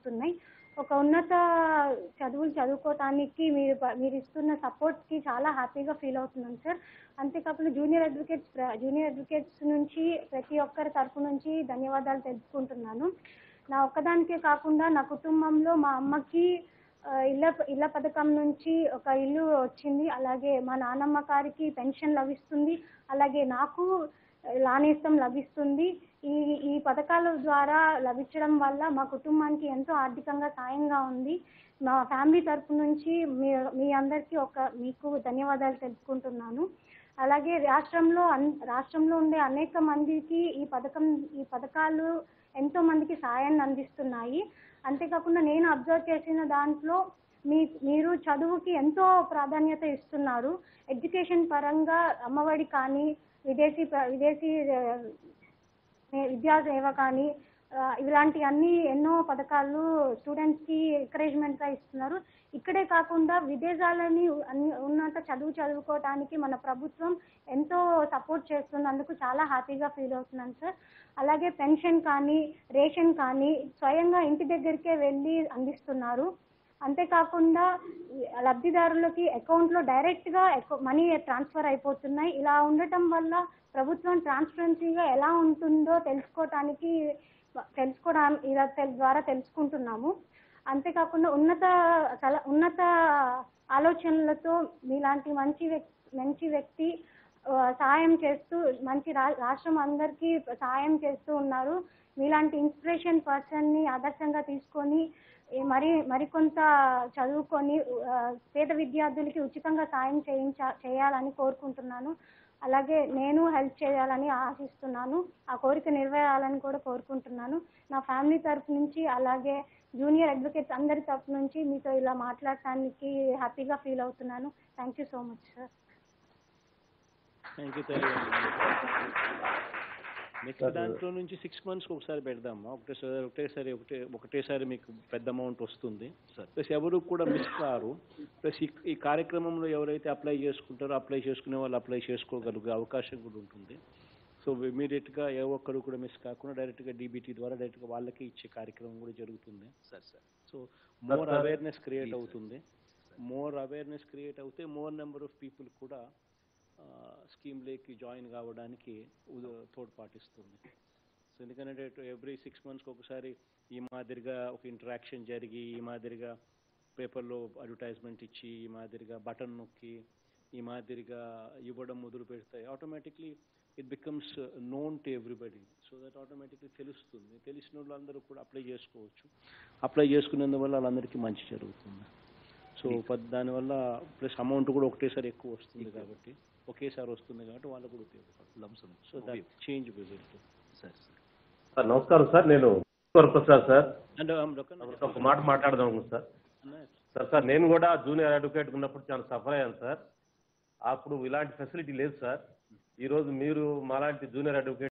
అవుతున్నాయి ఒక ఉన్నత చదువులు చదువుకోవటానికి మీరు ప- మీరు ఇస్తున్న సపోర్ట్కి చాలా హ్యాపీగా ఫీల్ అవుతున్నాను సార్ అంతేకాకుండా జూనియర్ అడ్వకేట్స్ జూనియర్ అడ్వకేట్స్ నుంచి ప్రతి ఒక్కరి తరపు నుంచి ధన్యవాదాలు తెలుపుకుంటున్నాను నా ఒక్కదానికే కాకుండా నా కుటుంబంలో మా అమ్మకి ఆ, ఇళ్ళ ఇళ్ళ పథకం నుంచి ఒక ఇల్లు వచ్చింది అలాగే మా నాన్నమ్మ గారికి పెన్షన్ లభిస్తుంది అలాగే నాకు లానేస్తం లభిస్తుంది ఈ ఈ పథకాల ద్వారా లభించడం వల్ల మా కుటుంబానికి ఎంతో ఆర్థికంగా సాయంగా ఉంది మా ఫ్యామిలీ తరపు నుంచి మీ మీ అందరికీ ఒక మీకు ధన్యవాదాలు తెలుపుకుంటున్నాను అలాగే రాష్ట్రంలో అన్ రాష్ట్రంలో ఉండే అనేక మందికి ఈ పథకం ఈ పథకాలు ఎంతో మందికి సాయాన్ని అందిస్తున్నాయి అంతేకాకుండా నేను అబ్జర్వ్ చేసిన దాంట్లో మీ మీరు చదువుకి ఎంతో ప్రాధాన్యత ఇస్తున్నారు ఎడ్యుకేషన్ పరంగా అమ్మఒడి కానీ విదేశీ ప్ర- విదేశీ ఆ, ఏ- విద్యా సేవ కానీ ఆ, ఇలాంటి అన్ని ఎన్నో పథకాలు స్టూడెంట్స్కి ఎంకరేజ్మెంట్గా ఇస్తున్నారు ఇక్కడే కాకుండా విదేశాలని అన్ని- ఉన్నత చదువు చదువుకోవడానికి మన ప్రభుత్వం ఎంతో సపోర్ట్ చేస్తున్నందుకు చాలా హ్యాపీగా ఫీల్ అవుతున్నాను సార్ అలాగే పెన్షన్ కానీ రేషన్ కానీ స్వయంగా ఇంటి దగ్గరికే వెళ్ళి అందిస్తున్నారు అంతేకాకుండా ఈ లబ్ధిదారులకి అకౌంట్లో డైరెక్ట్గా మనీ ట్రాన్స్ఫర్ అయిపోతున్నాయి ఇలా ఉండటం వల్ల ప్రభుత్వం ట్రాన్స్పరెన్సీగా ఎలా ఉంటుందో తెలుసుకోవటానికి తెలుసుకోవడానికి ఇలా తెల్- ద్వారా తెలుసుకుంటున్నాము అంతేకాకుండా ఉన్నత కల ఉన్నత ఆలోచనలతో మీలాంటి మంచి వ్యక్తి మంచి వ్యక్తి ఆ, సాయం చేస్తూ మంచి రా రాష్ట్రం అందరికీ సాయం చేస్తూ ఉన్నారు మీలాంటి ఇన్స్పిరేషన్ పర్సన్ని ఆదర్శంగా తీసుకొని ఈ మరి మరికొంత చదువుకొని ఆ, పేద విద్యార్థులకి ఉచితంగా సాయం చేయించ చేయాలని కోరుకుంటున్నాను అలాగే నేను హెల్ప్ చేయాలని ఆశిస్తున్నాను ఆ కోరిక నెరవేరాలని కూడా కోరుకుంటున్నాను నా ఫ్యామిలీ తరపు నుంచి అలాగే జూనియర్ అడ్వకేట్స్ అందరి తరపు నుంచి మీతో ఇలా మాట్లాడటానికి హ్యాపీగా ఫీల్ అవుతున్నాను thank you so much sir thank you next దాంట్లో నుంచి సిక్స్ మంత్స్కి ఒకసారి పెడదామా ఒకటేసారి ఒకటేసారి ఒకటే ఒకటేసారి మీకు పెద్ద అమౌంట్ వస్తుంది ప్లస్ ఎవరు కూడా మిస్ కారు ప్లస్ ఈ ఈ కార్యక్రమంలో ఎవరైతే అప్లై చేసుకుంటారో అప్లై చేసుకునే వాళ్ళు అప్లై చేసుకోగలిగే అవకాశం కూడా ఉంటుంది సో ఇమీడియట్గా ఏ ఒక్కరు కూడా మిస్ కాకుండా డైరెక్ట్గా డీబీటీ ద్వారా డైరెక్ట్గా వాళ్ళకే ఇచ్చే కార్యక్రమం కూడా జరుగుతుంది sir sir so more awareness create అవుతుంది మోర్ అవేర్నెస్ క్రియేట్ అవుతే మోర్ నెంబర్ ఆఫ్ పీపుల్ కూడా స్కీమ్లోకి జాయిన్ కావడానికి ఉద- తోడ్పాటిస్తుంది సో ఎందుకంటే ఎవ్రీ సిక్స్ మంత్స్కి ఒకసారి ఈ మాదిరిగా ఒక ఇంటరాక్షన్ జరిగి ఈ మాదిరిగా పేపర్లో అడ్వర్టైజ్మెంట్ ఇచ్చి ఈ మాదిరిగా బటన్ నొక్కి ఈ మాదిరిగా ఇవ్వడం మొదలు పెడతాయి automatically it becomes known to everybody so that automatically తెలుస్తుంది తెలిసిన వాళ్ళందరూ కూడా అప్లై చేసుకోవచ్చు అప్లై చేసుకునేందువల్ల వాళ్ళందరికీ మంచి జరుగుతుంది సో ప- దానివల్ల ప్లస్ అమౌంట్ కూడా ఒకటేసారి ఎక్కువ వస్తుంది కాబట్టి ఒకేసారి వస్తుంది కాబట్టి వాళ్ళకు కూడా ఉపయోగపడుతుంది lump sum so that change will sir sir sir నమస్కారం సార్ నేను వరప్రసాద్ సార్ అండ్ ఒక మాట మాట్లాడదాం అనుకుంటున్నా సార్ సార్ సార్ నేను కూడా జూనియర్ అడ్వకేట్ ఉన్నప్పుడు చాలా సఫర్ అయ్యాను సార్ అప్పుడు ఇలాంటి ఫెసిలిటీ లేదు సార్ ఈరోజు మీరు మాలాంటి జూనియర్ అడ్వకేట్